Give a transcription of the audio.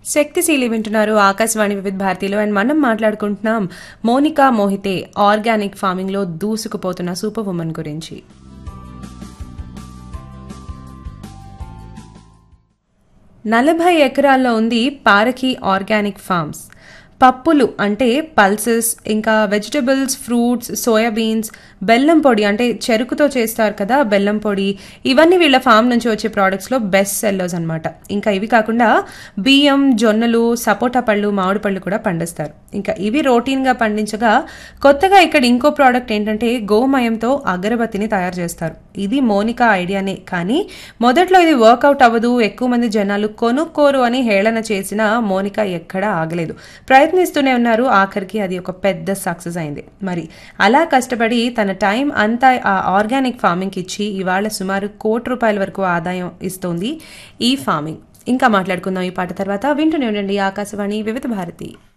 శక్తిశీలి వింటున్నారు ఆకాశవాణి వివిధ భారతిలో అండ్ మనం మాట్లాడుకుంటున్నాం మోనికా మోహితే ఆర్గానిక్ ఫార్మింగ్ లో దూసుకుపోతున్న సూపర్ ఉమెన్ గురించి నలభై ఎకరాల్లో ఉంది పారకి ఆర్గానిక్ ఫార్మ్స్ పప్పులు అంటే పల్సెస్ ఇంకా వెజిటబుల్స్ ఫ్రూట్స్ సోయాబీన్స్ బెల్లం పొడి అంటే చెరుకుతో చేస్తారు కదా బెల్లం పొడి ఇవన్నీ వీళ్ళ ఫామ్ నుంచి వచ్చే ప్రోడక్ట్స్లో బెస్ట్ సెల్లర్స్ అనమాట ఇంకా ఇవి కాకుండా బియ్యం జొన్నలు సపోటా పళ్ళు మామిడి పళ్ళు కూడా పండిస్తారు ఇంకా ఇవి రోటీన్గా పండించగా కొత్తగా ఇక్కడ ఇంకో ప్రోడక్ట్ ఏంటంటే గోమయంతో అగరబత్తిని తయారు చేస్తారు ఇది మోనికా ఐడియానే కానీ మొదట్లో ఇది వర్కౌట్ అవ్వదు ఎక్కువ మంది జనాలు కొనుక్కోరు అని హేళన చేసిన మోనికా ఎక్కడా ఆగలేదు ప్రయత్నిస్తూనే ఉన్నారు ఆఖరికి అది ఒక పెద్ద సక్సెస్ అయింది మరి అలా కష్టపడి తన టైం అంతా ఆ ఆర్గానిక్ ఫార్మింగ్కి ఇచ్చి ఇవాళ సుమారు కోటి రూపాయల వరకు ఆదాయం ఇస్తోంది ఈ ఫార్మింగ్ ఇంకా మాట్లాడుకుందాం ఈ పాట తర్వాత వింటూనే ఉండండి ఆకాశవాణి వివిధ భారతి